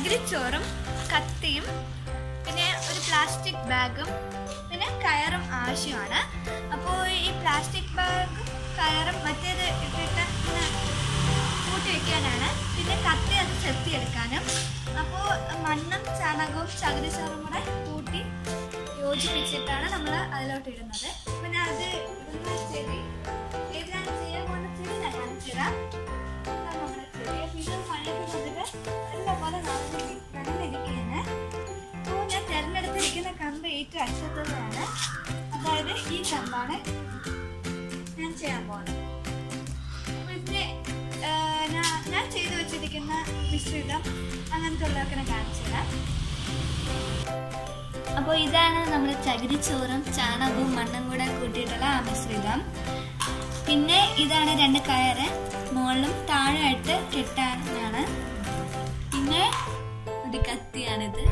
ചകിരിച്ചോറും കത്തിയും പിന്നെ ഒരു പ്ലാസ്റ്റിക് ബാഗും പിന്നെ കയറും ആവശ്യമാണ് അപ്പോൾ ഈ പ്ലാസ്റ്റിക് ബാഗും കയറും മറ്റേത് ഇട്ടിട്ട് ഇങ്ങനെ കൂട്ടി വെക്കാനാണ് പിന്നെ കത്തി അത് ചെത്തിയെടുക്കാനും അപ്പോൾ മണ്ണും ചാണകവും ചകിരിച്ചോറും കൂടെ കൂട്ടി യോജിപ്പിച്ചിട്ടാണ് നമ്മൾ അതിലോട്ട് ഇടുന്നത് പിന്നെ അത് ഇടുന്ന ചെടി ഏതാണ് ചെയ്യാൻ പോകുന്ന ചെടി ഞാൻ കാണിച്ചു തരാം ഇതാണ് നമ്മുടെ ചെടി അപ്പോൾ ഇത് മഴയൊക്കെ കൊണ്ടിട്ട് നല്ലപോലെ നടന്ന് നടന്നിരിക്കുകയാണ് അപ്പോൾ ഞാൻ തിരഞ്ഞെടുത്തിരിക്കുന്ന കമ്പ് ഏറ്റവും അറ്റത്തുള്ളതാണ് അതായത് ഈ കമ്പാണ് ഞാൻ ചെയ്യാൻ പോകുന്നത് അപ്പോൾ ഇതിൻ്റെ ആഹ്, ഞാൻ ഞാൻ ചെയ്തു വെച്ചിരിക്കുന്ന മിശ്രിതം അങ്ങനത്തെ ഉള്ളതൊക്കെ ഞാൻ കാണിച്ചു തരാം അപ്പോൾ ഇതാണ് നമ്മുടെ ചകിരിച്ചോറും ചാണകവും മണ്ണും കൂടെ കൂട്ടിയിട്ടുള്ള ആ മിശ്രിതം പിന്നെ ഇതാണ് രണ്ട് കയറ് മുകളിലും താഴെയായിട്ട് കെട്ടാനാണ് പിന്നെ ഒരു കത്തിയാണിത്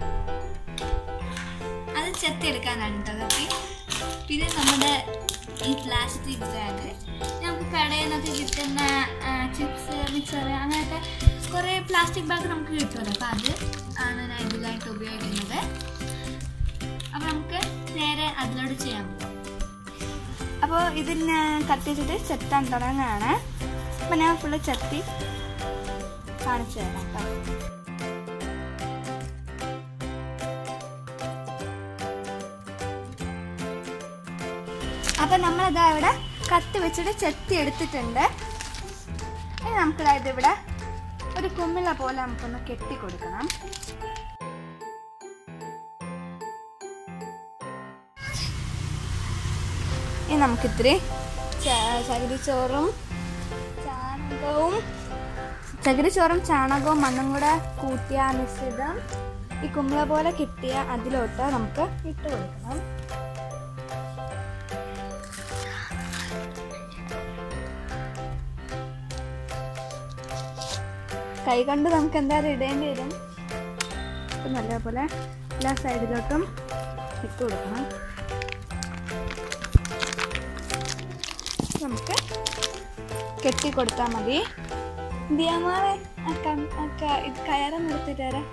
അത് ചെത്തിയെടുക്കാനാണ് കേട്ടോ കത്തി പിന്നെ നമ്മുടെ ഈ പ്ലാസ്റ്റിക് ബാഗ് നമുക്ക് കടയിൽ നിന്നൊക്കെ കിട്ടുന്ന ചിപ്സ് മിക്സർ അങ്ങനത്തെ കുറേ പ്ലാസ്റ്റിക് ബാഗ് നമുക്ക് കിട്ടുമല്ലോ അപ്പോൾ അത് ആണ് ഞാൻ ഇതിലായിട്ട് ഉപയോഗിക്കുന്നത് അപ്പോൾ നമുക്ക് നേരെ അതിലോട്ട് ചെയ്യാൻ പോകാം അപ്പോൾ ഇതിന് കത്തിച്ചിട്ട് ചെത്താൻ തുടങ്ങുകയാണ് അപ്പോൾ ഞാൻ ഫുള്ള് ചെത്തി കാണിച്ചു തരാം കേട്ടോ അപ്പം നമ്മളിതാ ഇവിടെ കത്തി വെച്ചിട്ട് ചെത്തി എടുത്തിട്ടുണ്ട് ഇനി നമുക്കിതാ ഇതിവിടെ ഒരു കുമ്മിള പോലെ നമുക്കൊന്ന് കെട്ടി കൊടുക്കണം ഇനി നമുക്കിത്തിരി ച- ചകിരിച്ചോറും ചാണകവും ചകിരിച്ചോറും ചാണകവും മണ്ണും കൂടെ കൂട്ടിയ ആ മിശ്രിതം ഈ കുമ്പിള പോലെ കിട്ടിയ അതിലോട്ട് നമുക്ക് ഇട്ട് കൊടുക്കണം കൈ കൊണ്ട് നമുക്ക് എന്തായാലും ഇടേണ്ടി വരും അപ്പം നല്ലപോലെ എല്ലാ സൈഡിലോട്ടും ഇട്ട് കൊടുക്കണം നമുക്ക് കെട്ടി കൊടുത്താൽ മതി ദിയമാറെ ഇത് കയറ് നിർത്തിട്ട് തരാം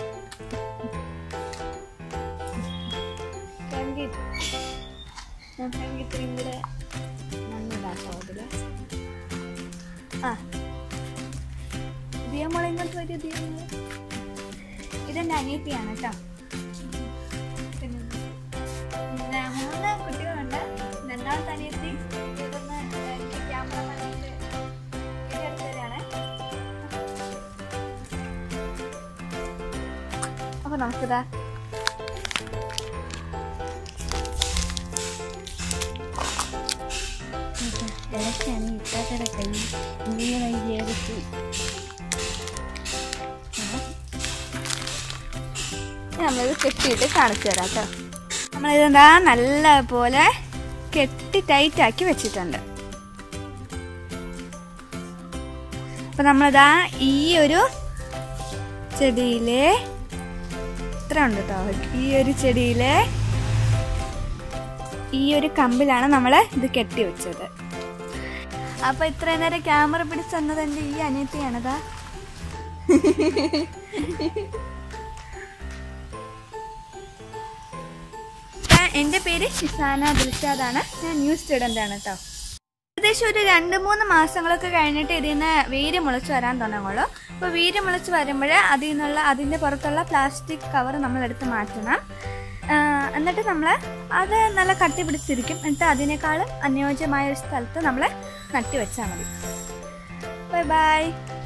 കണ്ടിട്ട് ഞാൻ കണ്ടിട്ട് ഇവിടെ മണ്ണിടാട്ടോ അതില് ആ ദിയമോളെ ഇങ്ങോട്ട് വരും ദിയമോളെ ഇതെൻ്റെ അനിയത്തിയാണ് കേട്ടോ പിന്നെ പിന്നെ മൂന്ന് കുട്ടികളുണ്ട് രണ്ടാമത്തെ അനിയത്തി ഇവിടുന്ന് എനിക്ക് ക്യാമറമാനായിട്ട് തരാണ് അപ്പൊ നമുക്കിതാ ഇലക്കാണ് ഇട്ടാത്തര കൈ ഇങ്ങനെ ചേർത്ത് നമ്മളിത് കെട്ടിയിട്ട് കാണിച്ചു തരാം കേട്ടോ നമ്മളിതെന്താ നല്ല പോലെ കെട്ടി ടൈറ്റ് ആക്കി വെച്ചിട്ടുണ്ട് അപ്പൊ നമ്മളിതാ ഈ ഒരു ചെടിയിലെ ഇത്ര ഉണ്ട് കേട്ടോ ഈ ഒരു ചെടിയിലെ ഈ ഒരു കമ്പിലാണ് നമ്മൾ ഇത് കെട്ടി വെച്ചത് അപ്പൊ ഇത്രയും നേരം ക്യാമറ പിടിച്ച് തന്നത് എൻ്റെ ഈ അനിയത്തിയാണതാ ഞാൻ- എൻ്റെ പേര് ഷിസാന ദിൽഷാദാണ് ഞാൻ ന്യൂ സ്റ്റുഡൻ്റ് ആണ് കേട്ടോ ഏകദേശം ഒരു രണ്ട് മൂന്ന് മാസങ്ങളൊക്കെ കഴിഞ്ഞിട്ട് ഇതിൽ നിന്ന് വേര് മുളച്ച് വരാൻ തുടങ്ങുള്ളൂ അപ്പോൾ വേര് മുളച്ച് വരുമ്പോൾ അതിൽ നിന്നുള്ള അതിൻ്റെ പുറത്തുള്ള പ്ലാസ്റ്റിക് കവർ നമ്മൾ എടുത്ത് മാറ്റണം ആ, എന്നിട്ട് നമ്മൾ അത് നല്ല കട്ടി പിടിച്ചിരിക്കും എന്നിട്ട് അതിനേക്കാളും അനുയോജ്യമായ ഒരു സ്ഥലത്ത് നമ്മൾ നട്ടി വെച്ചാൽ മതി ബൈ ബൈ